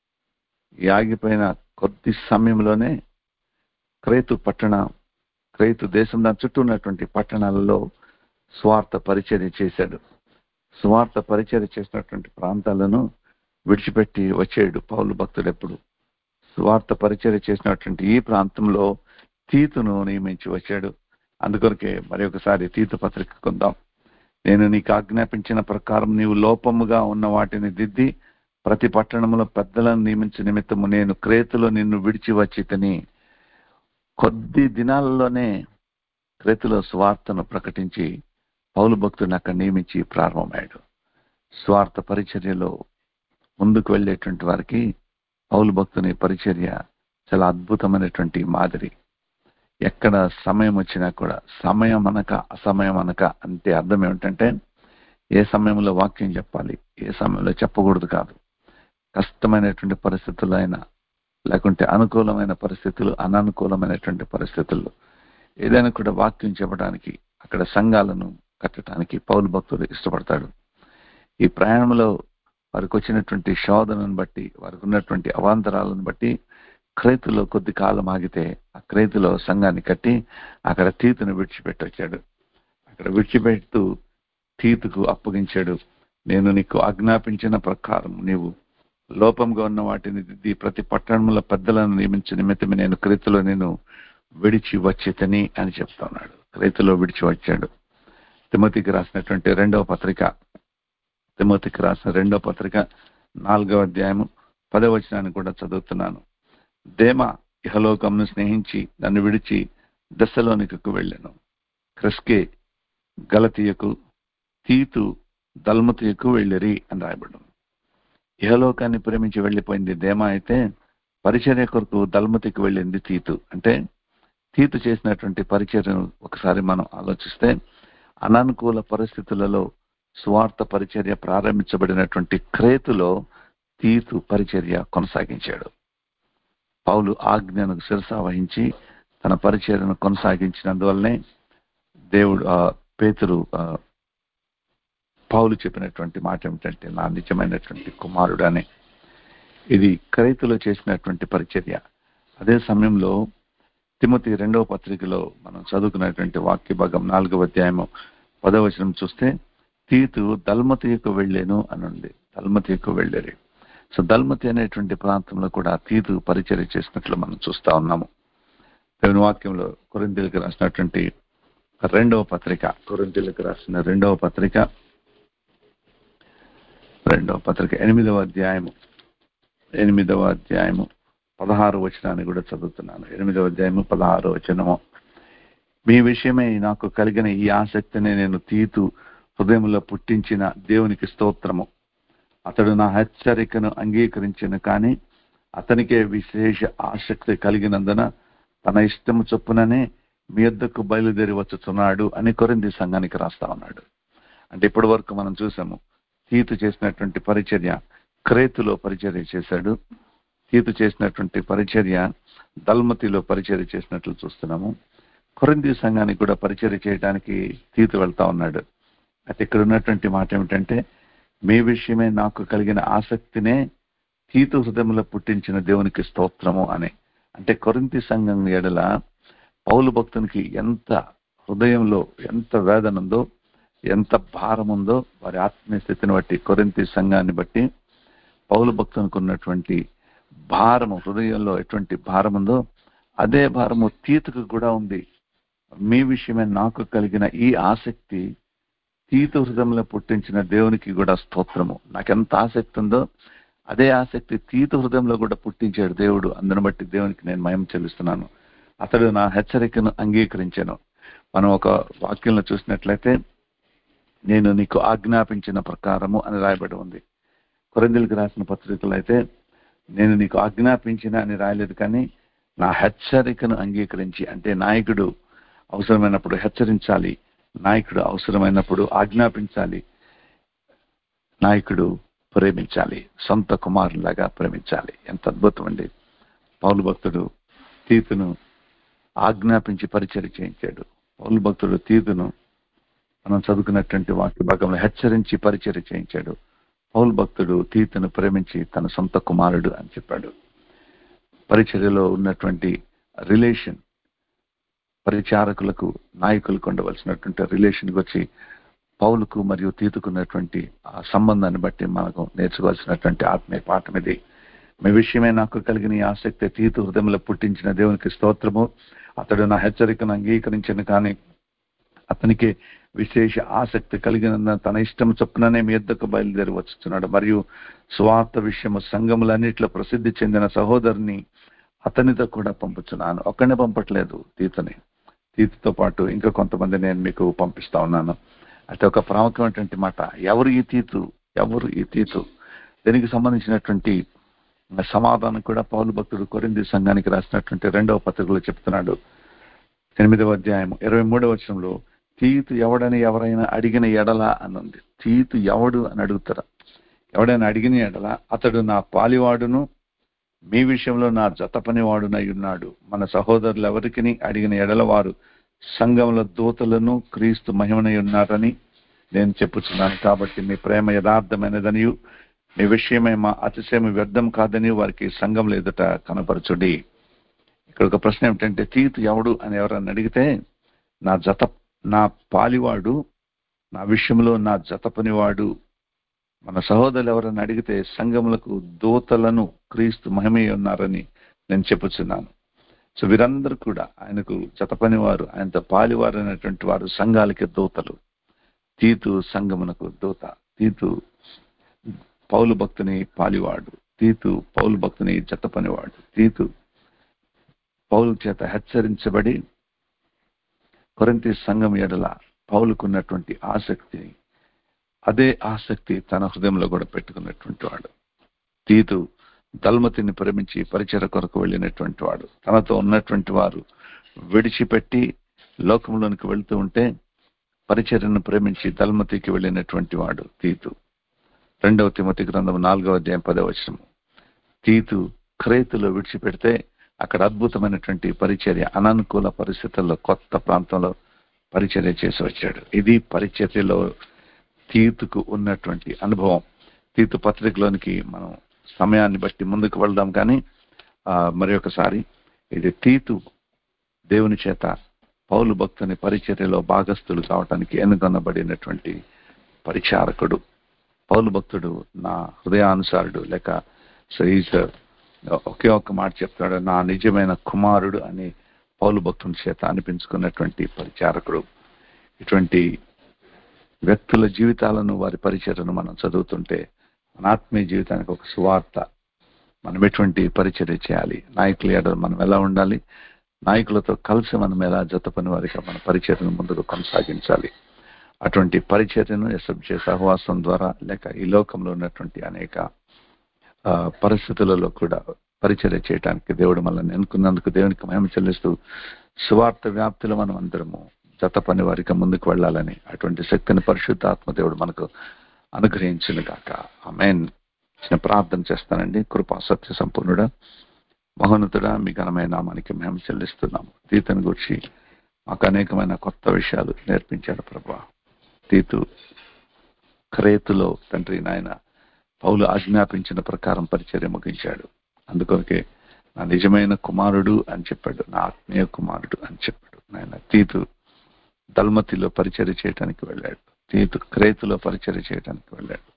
Speaker 1: ఈ ఆగిపోయిన కొద్ది సమయంలోనే క్రేతు పట్టణ క్రైతు దేశం దాని చుట్టూ ఉన్నటువంటి పట్టణాలలో స్వార్థ పరిచర్య చేశాడు స్వార్థ పరిచర్య చేసినటువంటి ప్రాంతాలను విడిచిపెట్టి వచ్చాడు పౌలు భక్తుడు ఎప్పుడు స్వార్థ పరిచర్య చేసినటువంటి ఈ ప్రాంతంలో తీతును నియమించి వచ్చాడు అందుకొరకే మరి ఒకసారి తీతు పత్రిక కొందాం నేను నీకు ఆజ్ఞాపించిన ప్రకారం నీవు లోపముగా ఉన్న వాటిని దిద్ది ప్రతి పట్టణంలో పెద్దలను నియమించే నిమిత్తము నేను క్రేతులో నిన్ను విడిచి వచ్చి తిని కొద్ది దినాలలోనే క్రేతులో స్వార్థను ప్రకటించి పౌలు భక్తుని అక్కడ నియమించి ప్రారంభమయ్యాడు స్వార్థ పరిచర్యలో ముందుకు వెళ్ళేటువంటి వారికి పౌలు భక్తుని పరిచర్య చాలా అద్భుతమైనటువంటి మాదిరి ఎక్కడ సమయం వచ్చినా కూడా సమయం అనక అసమయం అనక అంటే అర్థం ఏమిటంటే ఏ సమయంలో వాక్యం చెప్పాలి ఏ సమయంలో చెప్పకూడదు కాదు కష్టమైనటువంటి పరిస్థితులు అయినా లేకుంటే అనుకూలమైన పరిస్థితులు అననుకూలమైనటువంటి పరిస్థితుల్లో ఏదైనా కూడా వాక్యం చెప్పడానికి అక్కడ సంఘాలను కట్టడానికి పౌలు భక్తుడు ఇష్టపడతాడు ఈ ప్రయాణంలో వారికి వచ్చినటువంటి శోధనను బట్టి వారికి ఉన్నటువంటి అవాంతరాలను బట్టి క్రైతులో కొద్ది కాలం ఆగితే ఆ క్రైతులో సంఘాన్ని కట్టి అక్కడ తీతును విడిచిపెట్టొచ్చాడు అక్కడ విడిచిపెడుతూ తీతుకు అప్పగించాడు నేను నీకు ఆజ్ఞాపించిన ప్రకారం నీవు లోపంగా ఉన్న వాటిని దిద్ది ప్రతి పట్టణంలో పెద్దలను నియమించిన నిమిత్తమే నేను క్రైతులో నేను విడిచి వచ్చేతని అని చెప్తున్నాడు క్రైతులో విడిచి వచ్చాడు తిమతికి రాసినటువంటి రెండవ పత్రిక తిమతికి రాసిన రెండవ పత్రిక నాలుగవ అధ్యాయము పదవ వచనాన్ని కూడా చదువుతున్నాను దేమ ఇహలోకంను స్నేహించి నన్ను విడిచి దశలోనికకు వెళ్ళాను క్రిస్కే గలతీయకు తీతు దల్మతీయకు వెళ్ళిరి అని రాయబడ్డం ఇహలోకాన్ని ప్రేమించి వెళ్ళిపోయింది దేమ అయితే పరిచర్య కొరకు దల్మతికి వెళ్ళింది తీతు అంటే తీతు చేసినటువంటి పరిచర్యను ఒకసారి మనం ఆలోచిస్తే అననుకూల పరిస్థితులలో స్వార్థ పరిచర్య ప్రారంభించబడినటువంటి క్రేతులో తీతు పరిచర్య కొనసాగించాడు పౌలు ఆజ్ఞను శిరస వహించి తన పరిచర్యను కొనసాగించినందువల్లనే దేవుడు ఆ పేతురు ఆ, పౌలు చెప్పినటువంటి మాట ఏమిటంటే నా నిజమైనటువంటి కుమారుడు అని ఇది క్రైతులో చేసినటువంటి పరిచర్య అదే సమయంలో తిమతి రెండవ పత్రికలో మనం చదువుకున్నటువంటి వాక్య భాగం నాలుగవ అధ్యాయము పదవచనం చూస్తే తీతు దల్మతికు వెళ్ళాను అని ఉంది దల్మతికు వెళ్ళారు సో దల్మతి అనేటువంటి ప్రాంతంలో కూడా తీతు పరిచర్య చేసినట్లు మనం చూస్తా ఉన్నాము దేవుని వాక్యంలో కొరింతలకు రాసినటువంటి రెండవ పత్రిక కొరింతలకు రాసిన రెండవ పత్రిక రెండవ పత్రిక ఎనిమిదవ అధ్యాయము ఎనిమిదవ అధ్యాయము పదహారు వచనాన్ని కూడా చదువుతున్నాను ఎనిమిదవ అధ్యాయము పదహారు వచనము మీ విషయమై నాకు కలిగిన ఈ ఆసక్తిని నేను తీతు హృదయంలో పుట్టించిన దేవునికి స్తోత్రము అతడు నా హెచ్చరికను అంగీకరించిన కానీ అతనికే విశేష ఆసక్తి కలిగినందున తన ఇష్టము చొప్పుననే మీ యొద్దకు బయలుదేరి వచ్చుతున్నాడు అని కొరింది సంఘానికి రాస్తా ఉన్నాడు అంటే ఇప్పటి వరకు మనం చూసాము తీతు చేసినటువంటి పరిచర్య క్రేతులో పరిచర్య చేశాడు తీతు చేసినటువంటి పరిచర్య దల్మతిలో పరిచర్య చేసినట్లు చూస్తున్నాము కొరింది సంఘానికి కూడా పరిచర్య చేయడానికి తీతు వెళ్తా ఉన్నాడు అయితే ఇక్కడ ఉన్నటువంటి మాట ఏమిటంటే మీ విషయమే నాకు కలిగిన ఆసక్తినే తీతు హృదయంలో పుట్టించిన దేవునికి స్తోత్రము అని అంటే కొరింతి సంఘం ఎడల పౌలు భక్తునికి ఎంత హృదయంలో ఎంత వేదన ఉందో ఎంత భారం ఉందో వారి ఆత్మీయ స్థితిని బట్టి కొరింతి సంఘాన్ని బట్టి పౌలు భక్తునికి ఉన్నటువంటి భారము హృదయంలో ఎటువంటి భారం ఉందో అదే భారము తీతుకు కూడా ఉంది మీ విషయమే నాకు కలిగిన ఈ ఆసక్తి తీతు హృదయంలో పుట్టించిన దేవునికి కూడా స్తోత్రము నాకెంత ఆసక్తి ఉందో అదే ఆసక్తి తీతు హృదయంలో కూడా పుట్టించాడు దేవుడు అందుని బట్టి దేవునికి నేను మయం చెల్లిస్తున్నాను అతడు నా హెచ్చరికను అంగీకరించాను మనం ఒక వాక్యంలో చూసినట్లయితే నేను నీకు ఆజ్ఞాపించిన ప్రకారము అని రాయబడి ఉంది కొరందిలకు రాసిన పత్రికలు అయితే నేను నీకు ఆజ్ఞాపించిన అని రాయలేదు కానీ నా హెచ్చరికను అంగీకరించి అంటే నాయకుడు అవసరమైనప్పుడు హెచ్చరించాలి నాయకుడు అవసరమైనప్పుడు ఆజ్ఞాపించాలి నాయకుడు ప్రేమించాలి సొంత కుమారులాగా ప్రేమించాలి ఎంత అద్భుతం అండి పౌలు భక్తుడు తీతును ఆజ్ఞాపించి పరిచయం చేయించాడు పౌలు భక్తుడు తీతును మనం చదువుకున్నటువంటి వాక్య భాగంలో హెచ్చరించి పరిచయం చేయించాడు పౌలు భక్తుడు తీతును ప్రేమించి తన సొంత కుమారుడు అని చెప్పాడు పరిచర్యలో ఉన్నటువంటి రిలేషన్ పరిచారకులకు నాయకులకు ఉండవలసినటువంటి రిలేషన్కి వచ్చి పౌలుకు మరియు తీతుకున్నటువంటి ఆ సంబంధాన్ని బట్టి మనకు నేర్చుకోవాల్సినటువంటి ఆత్మీయ పాఠం ఇది మీ విషయమే నాకు కలిగిన ఈ ఆసక్తి తీతు హృదయంలో పుట్టించిన దేవునికి స్తోత్రము అతడు నా హెచ్చరికను అంగీకరించను కానీ అతనికి విశేష ఆసక్తి కలిగిన తన ఇష్టం చొప్పుననే మీ ఎద్దకు బయలుదేరి వచ్చుతున్నాడు మరియు స్వార్థ విషయము సంఘములన్నిట్లో ప్రసిద్ధి చెందిన సహోదరుని అతనితో కూడా పంపుతున్నాను ఒక్కనే పంపట్లేదు తీతని తీతితో పాటు ఇంకా కొంతమంది నేను మీకు పంపిస్తా ఉన్నాను అయితే ఒక ప్రాముఖ్యమైనటువంటి మాట ఎవరు ఈ తీతు ఎవరు ఈ తీతు దీనికి సంబంధించినటువంటి సమాధానం కూడా పౌలు భక్తుడు కొరింది సంఘానికి రాసినటువంటి రెండవ పత్రికలో చెప్తున్నాడు ఎనిమిదవ అధ్యాయం ఇరవై మూడవ వచనంలో తీతు ఎవడని ఎవరైనా అడిగిన ఎడల అని ఉంది తీతు ఎవడు అని అడుగుతారా ఎవడైనా అడిగిన ఎడల అతడు నా పాలివాడును మీ విషయంలో నా జత పనివాడునై ఉన్నాడు మన సహోదరులు ఎవరికి అడిగిన ఎడల వారు సంఘంలో దూతలను క్రీస్తు మహిమనై ఉన్నారని నేను చెప్పుచున్నాను కాబట్టి మీ ప్రేమ యథార్థమైనదనియు మీ విషయమై మా అతిశయం వ్యర్థం కాదని వారికి సంఘం ఎదుట కనపరచుడి ఇక్కడ ఒక ప్రశ్న ఏమిటంటే తీతు ఎవడు అని ఎవరన్నా అడిగితే నా జత నా పాలివాడు నా విషయంలో నా జత పనివాడు మన సహోదరులు ఎవరన్నా అడిగితే సంఘములకు దూతలను క్రీస్తు మహిమయ్య ఉన్నారని నేను చెప్పుచున్నాను సో వీరందరూ కూడా ఆయనకు జతపని వారు ఆయనతో పాలివారు అనేటువంటి వారు సంఘాలకి దూతలు తీతు సంఘమునకు దూత తీతు పౌలు భక్తుని పాలివాడు తీతు పౌలు భక్తుని జతపనివాడు తీతు పౌలు చేత హెచ్చరించబడి కొరంతి సంఘం ఎడల పౌలుకున్నటువంటి ఆసక్తిని అదే ఆసక్తి తన హృదయంలో కూడా పెట్టుకున్నటువంటి వాడు తీతు దల్మతిని ప్రేమించి పరిచర కొరకు వెళ్ళినటువంటి వాడు తనతో ఉన్నటువంటి వారు విడిచిపెట్టి లోకంలోనికి వెళ్తూ ఉంటే పరిచర్యను ప్రేమించి దల్మతికి వెళ్ళినటువంటి వాడు తీతు రెండవ తిమతి గ్రంథం నాలుగవ అధ్యాయం పదవ వచనము తీతు క్రేతులో విడిచిపెడితే అక్కడ అద్భుతమైనటువంటి పరిచర్య అననుకూల పరిస్థితుల్లో కొత్త ప్రాంతంలో పరిచర్య చేసి వచ్చాడు ఇది పరిచర్యలో తీతుకు ఉన్నటువంటి అనుభవం తీతు పత్రికలోనికి మనం సమయాన్ని బట్టి ముందుకు వెళ్దాం కానీ మరి ఒకసారి ఇది తీతు దేవుని చేత పౌలు భక్తుని పరిచర్యలో భాగస్థులు కావటానికి ఎన్నుకొనబడినటువంటి పరిచారకుడు పౌలు భక్తుడు నా హృదయానుసారుడు లేక సైజ్ ఒకే ఒక్క మాట చెప్తాడు నా నిజమైన కుమారుడు అని పౌలు భక్తుని చేత అనిపించుకున్నటువంటి పరిచారకుడు ఇటువంటి వ్యక్తుల జీవితాలను వారి పరిచర్యను మనం చదువుతుంటే మన ఆత్మీయ జీవితానికి ఒక సువార్త మనం ఎటువంటి పరిచర్య చేయాలి నాయకులు ఎడ మనం ఎలా ఉండాలి నాయకులతో కలిసి మనం ఎలా జత పని వారిగా మన పరిచర్యను ముందుకు కొనసాగించాలి అటువంటి పరిచర్యను ఎస్ఎఫ్జే సహవాసం ద్వారా లేక ఈ లోకంలో ఉన్నటువంటి అనేక పరిస్థితులలో కూడా పరిచర్య చేయడానికి దేవుడు మనల్ని ఎన్నుకున్నందుకు దేవునికి మహిమ చెల్లిస్తూ సువార్త వ్యాప్తిలో మనం అందరము జత పని వారిగా ముందుకు వెళ్ళాలని అటువంటి శక్తిని పరిశుద్ధాత్మ దేవుడు మనకు అనుగ్రహించిన కాక ఆమెన్ చిన్న ప్రార్థన చేస్తానండి కృపా సత్య సంపూర్ణుడా మహోన్నతుడా మీ ఘనమైన నామానికి మేము చెల్లిస్తున్నాము తీతను గురించి మాకు అనేకమైన కొత్త విషయాలు నేర్పించాడు ప్రభా తీతు క్రేతులో తండ్రి నాయన పౌలు ఆజ్ఞాపించిన ప్రకారం పరిచర్య ముగించాడు అందుకొరకే నా నిజమైన కుమారుడు అని చెప్పాడు నా ఆత్మీయ కుమారుడు అని చెప్పాడు నాయన తీతు దల్మతిలో పరిచర్య చేయడానికి వెళ్ళాడు తీతు క్రేతులో పరిచర్య చేయడానికి వెళ్ళాడు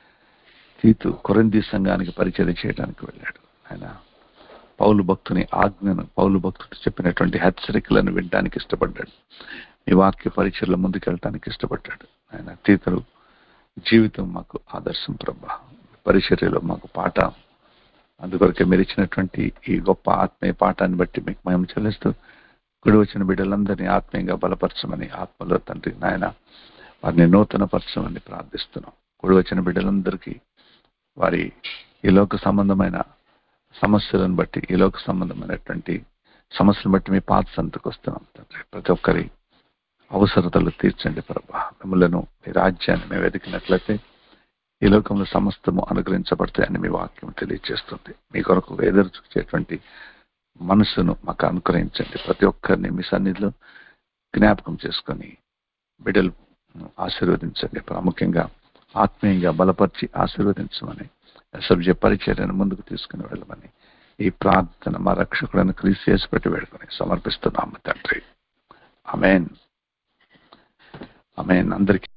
Speaker 1: తీతు కొరంది సంఘానికి పరిచర్య చేయడానికి వెళ్ళాడు ఆయన పౌలు భక్తుని ఆజ్ఞను పౌలు భక్తుడు చెప్పినటువంటి హెచ్చరికలను వినడానికి ఇష్టపడ్డాడు మీ వాక్య పరిచయలో ముందుకెళ్ళటానికి ఇష్టపడ్డాడు ఆయన తీతరు జీవితం మాకు ఆదర్శం ప్రభా పరిచర్యలో మాకు పాట అందుకొరకే మీరు ఇచ్చినటువంటి ఈ గొప్ప ఆత్మీయ పాఠాన్ని బట్టి మీకు మేము చెల్లిస్తూ గుడి వచ్చిన బిడ్డలందరినీ ఆత్మీయంగా బలపరచమని ఆత్మలో తండ్రి నాయన వారిని నూతనపరచమని ప్రార్థిస్తున్నాం గుడి వచ్చిన బిడ్డలందరికీ వారి ఈ లోక సంబంధమైన సమస్యలను బట్టి ఈ లోక సంబంధమైనటువంటి సమస్యలను బట్టి మీ పాత సంతకు వస్తున్నాం తండ్రి ప్రతి ఒక్కరి అవసరతలు తీర్చండి ప్రభా మిమ్మలను మీ రాజ్యాన్ని మేము వెతికినట్లయితే ఈ లోకంలో సమస్తము అనుగ్రహించబడతాయని మీ వాక్యం తెలియజేస్తుంది మీ కొరకు ఎదురు చూసేటువంటి మనసును మాకు అనుగ్రహించండి ప్రతి ఒక్కరిని మీ సన్నిధిలో జ్ఞాపకం చేసుకొని బిడ్డలు ఆశీర్వదించండి ప్రాముఖ్యంగా ఆత్మీయంగా బలపరిచి ఆశీర్వదించమని సబ్జ పరిచర్యను ముందుకు తీసుకుని వెళ్ళమని ఈ ప్రార్థన మా రక్షకులను క్రీస్ చేసి పెట్టి వేడుకొని సమర్పిస్తున్నాము తండ్రి అమేన్ అమేన్ అందరికీ